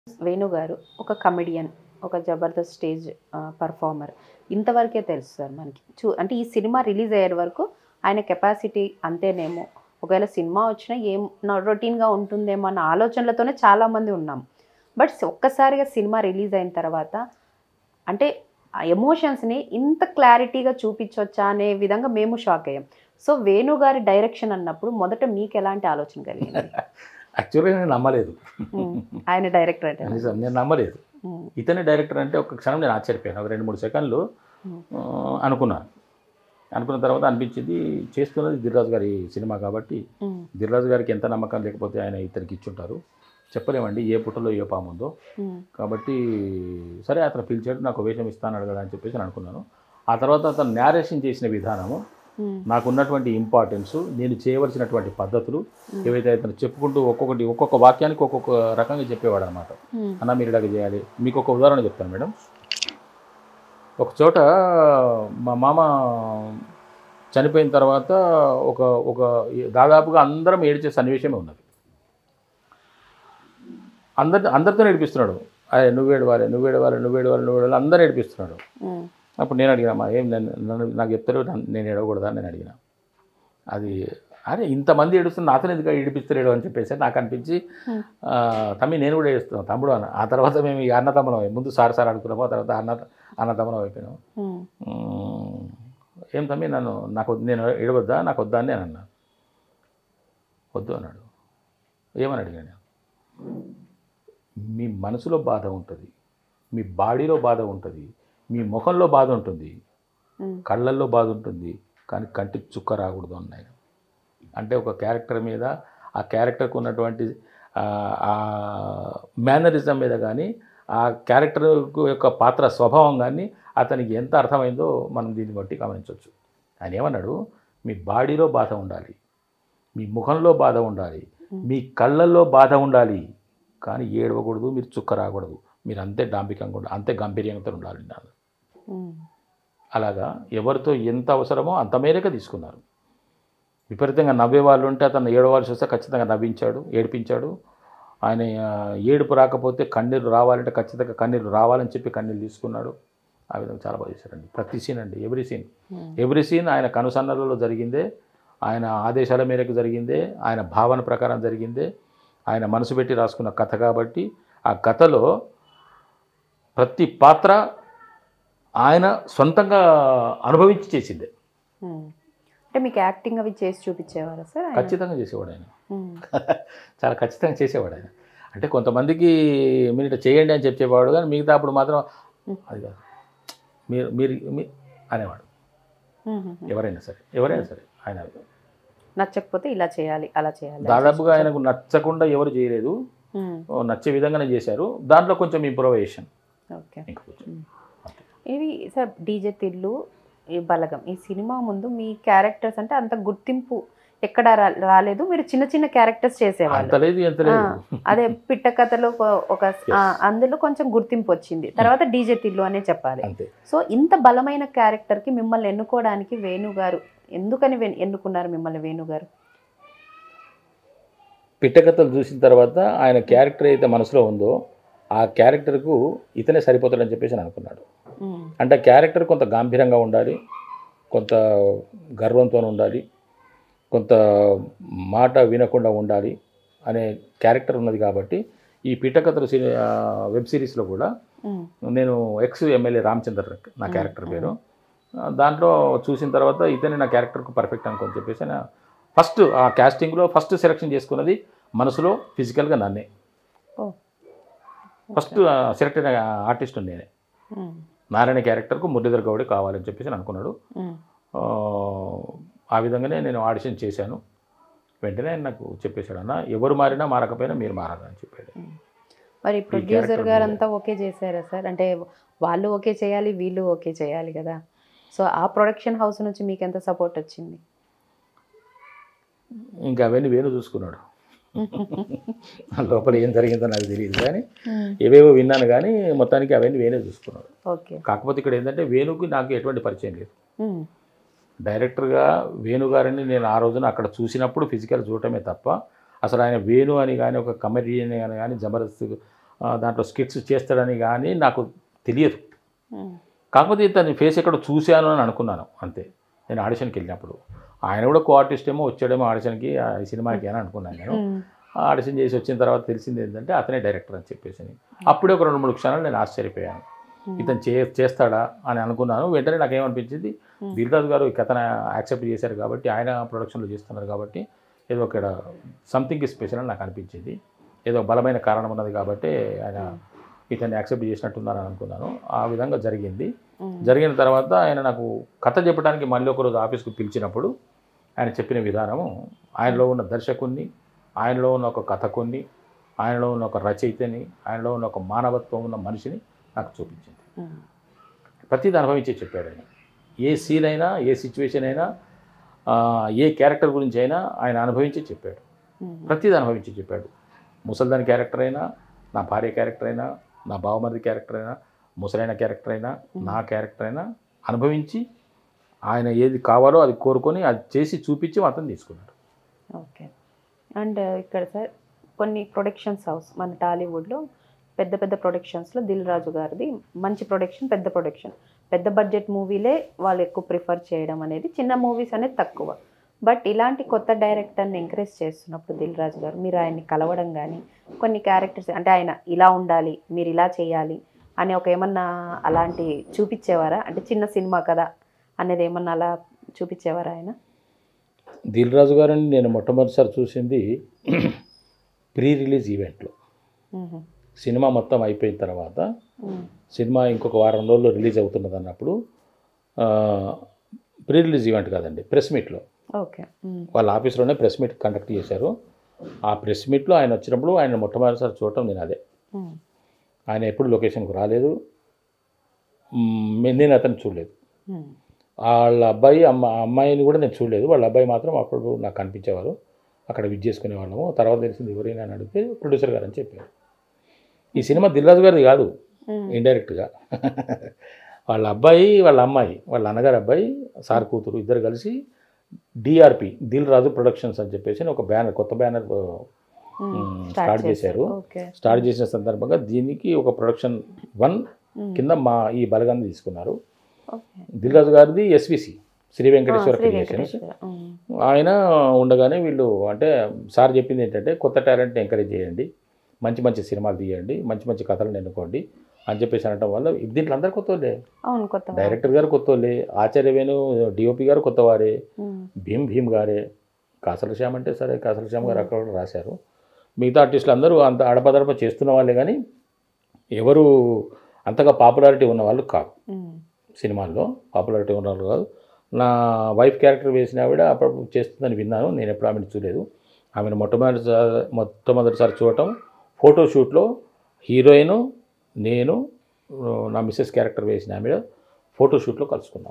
వేణు గారు ఒక కమెడియన్ ఒక జబర్దస్త్ స్టేజ్ పర్ఫార్మర్ ఇంతవరకే తెలుసు సార్ మనకి చూ అంటే ఈ సినిమా రిలీజ్ అయ్యే వరకు ఆయన కెపాసిటీ అంతేనేమో ఒకవేళ సినిమా వచ్చినా ఏం రొటీన్గా ఉంటుందేమో అన్న ఆలోచనలతోనే చాలామంది ఉన్నాం బట్ ఒక్కసారిగా సినిమా రిలీజ్ అయిన తర్వాత అంటే ఆ ఎమోషన్స్ని ఇంత క్లారిటీగా చూపించవచ్చా అనే విధంగా మేము షాక్ అయ్యాం సో వేణు గారి డైరెక్షన్ అన్నప్పుడు మొదట మీకు ఎలాంటి ఆలోచన కలిగింది యాక్చువల్గా నేను నమ్మలేదు ఉమ్, ఆయన డైరెక్టర్ అంటే నిజం నేను నమ్మలేదు ఉమ్, ఇతనే డైరెక్టర్ అంటే ఒక క్షణం నేను ఆశ్చర్యపోయాను ఒక రెండు మూడు సెకండ్లు ఉమ్, ఆ, అనుకున్నాను అనుకున్న తర్వాత అనిపించింది చేస్తున్నది దిల్రాజు గారి సినిమా కాబట్టి ఉమ్, దిల్రాజు గారికి ఎంత నమ్మకం లేకపోతే ఆయన ఇతనికి ఇచ్చుంటారు చెప్పలేమండి ఏ పుట్టలో ఏ పాము ఉందో ఉమ్, కాబట్టి సరే అతను పిలిచాడు నాకు వేషం ఇస్తాను కదా అని చెప్పేసి నేను అనుకున్నాను ఆ తర్వాత అతను నేరేషన్ చేసిన విధానము ఉమ్, నాకు ఉన్నటువంటి ఇంపార్టెన్స్ నేను చేయవలసినటువంటి పద్ధతులు ఏవైతే అతను చెప్పుకుంటూ ఒక్కొక్కటి ఒక్కొక్క వాక్యానికి ఒక్కొక్క రకంగా చెప్పేవాడు అనమాట ఉమ్, అన్న మీరు ఇలాగ చేయాలి మీకు ఒక ఉదాహరణ చెప్తాను మేడం ఒక చోట మా మామ చనిపోయిన తర్వాత ఒక ఒక దాదాపుగా అందరం ఏడ్చే సన్నివేశమే ఉన్నది అందరి అందరితో ఏడిపిస్తున్నాడు అరే నువ్వు ఏడవాలి నువ్వు ఏడవాలి నువ్వు ఏడవాలి నువ్వు ఏడవాలి అందరూ ఏడిపిస్తున్నాడు ఉమ్, అప్పుడు నేను అడిగినా మా ఏం నన్ను నన్ను నాకు చెప్తారు నన్ను- నేను ఏడవకూడదా అని నేను అడిగిన అది అరే ఇంతమంది ఏడుస్తున్న నాతో ఎందుకు ఏడిపిస్తలేడు అని చెప్పేసి నాకు అనిపించి Hmm. ఆ, తమ్మి నేను కూడా ఏడుస్తున్నాను తమ్ముడు అన్న ఆ తర్వాత మేము ఈ అన్న తమ్ముడు అయ్యాం. ముందు సార్ సార్ అనుకున్నాము ఆ తర్వాత అన్న అన్న తమ్ముడు అయిపోయినాం ఉమ్, మ్మ్. ఏం తమ్మి నన్ను నాకు వద్దు- నేను ఏడవద్దా నాకు వద్దా అని నేను అన్నా వద్దు అన్నాడు ఏమని అడిగాను నేను మీ మనసులో బాధ ఉంటుంది మీ బాడీలో బాధ ఉంటుంది మీ ముఖంలో బాధ ఉంటుంది ఉమ్, కళ్ళల్లో బాధ ఉంటుంది కానీ కంటికి చుక్క రాకూడదు అన్నాయి అంటే ఒక క్యారెక్టర్ మీద ఆ క్యారెక్టర్కి ఉన్నటువంటి ఆ- ఆ మేనరిజం మీద కానీ ఆ క్యారెక్టర్ యొక్క పాత్ర స్వభావం కానీ అతనికి ఎంత అర్థమైందో మనం దీన్ని బట్టి గమనించవచ్చు ఆయన ఏమన్నాడు మీ బాడీలో బాధ ఉండాలి మీ ముఖంలో బాధ ఉండాలి మీ కళ్ళల్లో బాధ ఉండాలి కానీ ఏడవకూడదు మీరు చుక్క రాకూడదు మీరు అంతే డాంబికంగా ఉండాలి అంతే గంభీర్యంతో ఉండాలి అన్నాడు ఉమ్, అలాగా ఎవరితో ఎంత అవసరమో అంత మేరకే తీసుకున్నారు విపరీతంగా నవ్వే వాళ్ళు ఉంటే అతను ఏడవాల్సి వస్తే ఖచ్చితంగా నవ్వించాడు ఏడిపించాడు ఆయన ఆ, ఏడుపు రాకపోతే కన్నీరు రావాలంటే ఖచ్చితంగా కన్నీరు రావాలని చెప్పి కన్నీరు తీసుకున్నాడు ఆ విధంగా చాలా బాగా చేశారండి ప్రతి సీన్ అండి every scene um, every scene ఆయన కనుసన్నలలో జరిగిందే ఆయన ఆదేశాల మేరకు జరిగిందే ఆయన భావన ప్రకారం జరిగిందే ఆయన మనసు పెట్టి రాసుకున్న కథ కాబట్టి ఆ కథలో ప్రతి పాత్ర ఆయన సొంతంగా అనుభవించి చేసిందే ఉమ్. అంటే మీకు యాక్టింగ్ అవి చేసి చూపించేవారా సార్ ఆయన? ఖచ్చితంగా చేసేవాడు ఆయన ఉమ్, చాలా ఖచ్చితంగా చేసేవాడు ఆయన అంటే కొంతమందికి మీరు ఇట్లా చేయండి అని చెప్పేవాడు కానీ మిగతా అప్పుడు మాత్రం అది కాదు మీరు మీరు మీ అనేవాడు ఉమ్, ఉమ్. ఎవరైనా సరే ఎవరైనా సరే ఆయన నచ్చకపోతే ఇలా చేయాలి అలా చేయాలి దాదాపుగా ఆయనకు నచ్చకుండా ఎవరు చేయలేదు ఉమ్, ఓ నచ్చే విధంగానే చేశారు దాంట్లో కొంచెం ఇంప్రూవైజేషన్ ఓకే ఇంకా కొంచెం ఇది సార్ డీజే తిల్లు ఈ బలగం ఈ సినిమా ముందు మీ క్యారెక్టర్స్ అంటే అంత గుర్తింపు ఎక్కడ రా- రాలేదు మీరు చిన్న చిన్న క్యారెక్టర్స్ చేసేవాళ్ళు అంత లేదు ఎంత లేదు ఆ, అదే పిట్ట కథలో ఒక- ఒక ఆ, అందులో కొంచెం గుర్తింపు వచ్చింది తర్వాత డీజే తిల్లు అనే చెప్పాలి అంతే సో ఇంత బలమైన క్యారెక్టర్ కి మిమ్మల్ని ఎన్నుకోవడానికి వేణు గారు ఎందుకని వెన్- ఎన్నుకున్నారు మిమ్మల్ని వేణు గారు పిట్టకథలు చూసిన తర్వాత ఆయన క్యారెక్టర్ అయితే మనసులో ఉందో ఆ క్యారెక్టర్కు ఇతనే సరిపోతాడని చెప్పేసి నేను అనుకున్నాడు ఉమ్, అంటే క్యారెక్టర్ కొంత గాంభీర్యంగా ఉండాలి కొంత గర్వంతో ఉండాలి కొంత మాట వినకుండా ఉండాలి అనే క్యారెక్టర్ ఉన్నది కాబట్టి ఈ పిట్టకథలు సిని- ఆ, వెబ్ సిరీస్లో కూడా ఉమ్, నేను ఎక్స్ ఎమ్మెల్యే రామచంద్ర నా క్యారెక్టర్ పేరు ఆ, దాంట్లో చూసిన తర్వాత ఇతనే నా క్యారెక్టర్కు పర్ఫెక్ట్ అనుకొని చెప్పేసి నా ఫస్ట్ ఆ క్యాస్టింగ్లో ఫస్ట్ సెలెక్షన్ చేసుకున్నది మనసులో ఫిజికల్గా నన్నే ఓ ఫస్ట్ సెలెక్ట్ అయిన ఆర్టిస్ట్ నేనే ఉమ్, నారాయణ క్యారెక్టర్కు మురళీధర్ గౌడే కావాలని చెప్పేసి నేను అనుకున్నాడు ఉమ్, ఆ, ఆ విధంగానే నేను ఆడిషన్ చేశాను వెంటనే ఆయన నాకు చెప్పేశాడు అన్న ఎవరు మారినా మారకపోయినా మీరు మారాలని చెప్పాడు మరి ఈ ప్రొడ్యూసర్ character గారు మీద. అంతా ఓకే చేశారా సార్ అంటే వాళ్ళు ఓకే చేయాలి వీళ్ళు ఓకే చేయాలి కదా సో ఆ ప్రొడక్షన్ హౌస్ నుంచి మీకు ఎంత సపోర్ట్ వచ్చింది ఇంకా అవన్నీ వేణు చూసుకున్నాడు లోపల ఏం జరిగిందో నాకు తెలియదు కానీ ఏవేవో విన్నాను కానీ మొత్తానికి అవన్నీ వేణే చూసుకున్నాడు ఓకే కాకపోతే ఇక్కడ ఏంటంటే వేణుకి నాకు ఎటువంటి పరిచయం లేదు ఉమ్, డైరెక్టర్గా వేణు గారిని నేను ఆ రోజున అక్కడ చూసినప్పుడు ఫిజికల్ చూడటమే తప్ప అసలు ఆయన వేణు అని కానీ ఒక కమెడియన్ అని కానీ జబర్దస్త్ ఆ, దాంట్లో స్కిట్స్ చేస్తాడని కానీ నాకు తెలియదు ఉమ్. కాకపోతే ఇతని ఫేస్ ఎక్కడ చూశాను అని అనుకున్నాను అంతే నేను ఆడిషన్కి వెళ్ళినప్పుడు ఆయన కూడా కో ఆర్టిస్ట్ ఏమో వచ్చాడేమో ఆడిషన్కి ఆ ఈ సినిమాకి అని అనుకున్నాను నేను ఉమ్. ఆడిషన్ చేసి వచ్చిన తర్వాత తెలిసింది ఏంటంటే అతనే డైరెక్టర్ అని చెప్పేసి అప్పుడే ఒక రెండు మూడు క్షణాలు నేను ఆశ్చర్యపోయాను ఇతను చే చేస్తాడా అని అనుకున్నాను వెంటనే నాకు ఏమనిపించింది Hmm. దిల్రాజు గారు ఈ కథను యాక్సెప్ట్ చేశారు కాబట్టి ఆయన ప్రొడక్షన్లో చేస్తున్నారు కాబట్టి ఏదో ఇక్కడ సంథింగ్ స్పెషల్ అని నాకు అనిపించింది ఏదో బలమైన కారణం ఉన్నది కాబట్టి ఆయన ఇతన్ని యాక్సెప్ట్ చేసినట్టున్నారని అనుకున్నాను ఆ విధంగా జరిగింది ఉమ్. జరిగిన తర్వాత ఆయన నాకు కథ చెప్పడానికి మళ్ళీ ఒకరోజు ఆఫీస్కి పిలిచినప్పుడు ఆయన చెప్పిన విధానము ఆయనలో ఉన్న దర్శకుణ్ణి ఆయనలో ఉన్న ఒక కథకుణ్ణి ఆయనలో ఉన్న ఒక రచయితని ఆయనలో ఉన్న ఒక మానవత్వం ఉన్న మనిషిని నాకు చూపించింది ఉమ్. ప్రతిది అనుభవించే చెప్పాడు ఆయన ఏ సీన్ అయినా ఏ సిచ్యువేషన్ అయినా ఆ, ఏ క్యారెక్టర్ గురించి అయినా ఆయన అనుభవించి చెప్పాడు ఉమ్. ప్రతిది అనుభవించి చెప్పాడు ముసల్దాని క్యారెక్టర్ అయినా నా భార్య క్యారెక్టర్ అయినా నా బావమరిది క్యారెక్టర్ అయినా ముసలైన క్యారెక్టర్ అయినా నా క్యారెక్టర్ అయినా అనుభవించి ఆయన ఏది కావాలో అది కోరుకొని అది చేసి చూపించి అతను తీసుకున్నాడు ఓకే అండ్ ఇక్కడ సార్ కొన్ని ప్రొడక్షన్స్ హౌస్ మన టాలీవుడ్లో పెద్ద పెద్ద ప్రొడక్షన్స్లో దిల్ రాజు గారిది మంచి ప్రొడక్షన్ పెద్ద ప్రొడక్షన్ పెద్ద బడ్జెట్ మూవీలే వాళ్ళు ఎక్కువ ప్రిఫర్ చేయడం అనేది చిన్న మూవీస్ అనేది తక్కువ బట్ ఇలాంటి కొత్త డైరెక్టర్ని ఎంకరేజ్ చేస్తున్నప్పుడు దిల్ రాజు గారు మీరు ఆయన్ని కలవడం కానీ కొన్ని క్యారెక్టర్స్ అంటే ఆయన ఇలా ఉండాలి మీరు ఇలా చేయాలి అని ఒక ఏమన్నా అలాంటి చూపించేవారా అంటే చిన్న సినిమా కదా అనేది ఏమన్నా అలా చూపించేవారా ఆయన దిల్ రాజు గారిని నేను మొట్టమొదటిసారి చూసింది ప్రీ రిలీజ్ ఈవెంట్లో మ్మ్. సినిమా మొత్తం అయిపోయిన తర్వాత మ్మ్. సినిమా ఇంకొక వారం రోజుల్లో రిలీజ్ అవుతున్నది అన్నప్పుడు ప్రీ రిలీజ్ ఈవెంట్ కాదండి ప్రెస్ మీట్లో ఓకే మ్మ్. వాళ్ళ ఆఫీస్లోనే ప్రెస్ మీట్ కండక్ట్ చేశారు ఆ ప్రెస్ మీట్లో ఆయన వచ్చినప్పుడు ఆయన మొట్టమొదటిసారి చూడటం నేను అదే మ్మ్. ఆయన ఎప్పుడు లొకేషన్కి రాలేదు మ్, నేను అతను చూడలేదు మ్మ్. వాళ్ళ అబ్బాయి అమ్మ అమ్మాయిని కూడా నేను చూడలేదు వాళ్ళ అబ్బాయి మాత్రం అప్పుడు నాకు కనిపించేవారు అక్కడ విజ్ చేసుకునే వాళ్ళము తర్వాత తెలిసింది ఎవరైనా అని అడిగితే ప్రొడ్యూసర్ గారు అని చెప్పారు ఈ సినిమా దిల్రాజు గారిది కాదు మ్మ్. ఇండైరెక్ట్గా వాళ్ళ అబ్బాయి వాళ్ళ అమ్మాయి వాళ్ళ అన్నగారి అబ్బాయి సార్ కూతురు ఇద్దరు కలిసి డిఆర్పి దిల్ రాజు ప్రొడక్షన్స్ అని చెప్పేసి ఒక బ్యానర్ కొత్త బ్యానర్ మ్మ్. స్టార్ట్ చేశారు ఓకే స్టార్ట్ చేసిన సందర్భంగా దీనికి ఒక ప్రొడక్షన్ వన్ మ్మ్. కింద మా ఈ బలగాన్ని తీసుకున్నారు ఓకే దిల్ రాజు గారిది ఎస్విసి శ్రీ వెంకటేశ్వర శ్రీ క్రియేషన్స్ వెంకటేశ్వర మ్మ్. ఆయన ఉండగానే వీళ్ళు అంటే సార్ చెప్పింది ఏంటంటే కొత్త టాలెంట్ని ఎంకరేజ్ చేయండి మంచి మంచి సినిమాలు తీయండి మంచి మంచి కథలను ఎన్నుకోండి అని చెప్పేసి అనడం వల్ల దీంట్లో అందరు కొత్త వాళ్ళే అవును కొత్త వారు. డైరెక్టర్ గారు కొత్త వాళ్ళే ఆచార్యవేణు డిఓపి గారు కొత్త వారే మ్మ్. భీమ్ భీమ్ గారే కాసల శ్యామ్ అంటే సరే కాసల శ్యామ్ గారు అక్కడ కూడా రాశారు మిగతా ఆర్టిస్టులు అందరూ అంత అడపదడప చేస్తున్న వాళ్ళే కానీ ఎవరు అంతగా పాపులారిటీ ఉన్న వాళ్ళు కాదు మ్మ్. సినిమాల్లో పాపులారిటీ ఉన్న వాళ్ళు కాదు నా వైఫ్ క్యారెక్టర్ వేసిన ఆవిడ అప్పుడప్పుడు చేస్తుందని విన్నాను నేను ఎప్పుడు ఆమెను చూడలేదు ఆమెను మొట్టమొదటిసారి మొట్టమొదటిసారి చూడటం ఫోటోషూట్లో హీరోయిన్ నేను నా మిస్సెస్ క్యారెక్టర్ వేసిన ఆమె ఫోటోషూట్లో కలుసుకున్నాం